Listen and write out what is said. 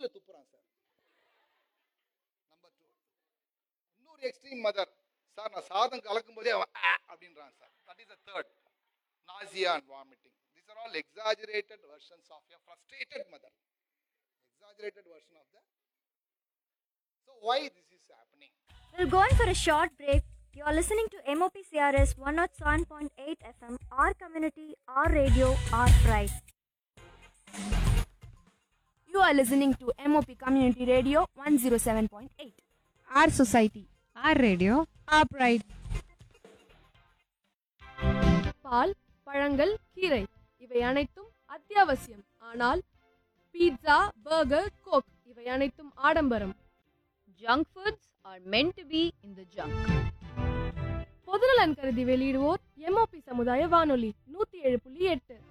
மூஞ்சில துப்புறான் sir number two இன்னொரு எக்ஸ்ட்ரீம் மதர் சார் நான் சாதம் கலக்கும் போதே அவன் "ஆ" அப்படின்றான் sir that is a third nausea and vomiting this are all exaggerated versions of a frustrated mother exaggerated version of that. So why this is happening? We're going for a short break. You're listening to MOP CRS 107.8 FM, our community, our radio, our pride. You are listening to MOP Community Radio 107.8. our society, our radio, our pride. பால் பழங்கள் கீரை இவை அனைத்தும் அத்தியாவசியம் ஆனால் pizza burger Coke இவை அனைத்தும் ஆடம்பரம் Junk foods are meant to be in the junk. பொதுநலன் கருதி வெளியிடுவோர் எம்ஓபி சமுதாய வானொலி நூத்தி ஏழு புள்ளி எட்டு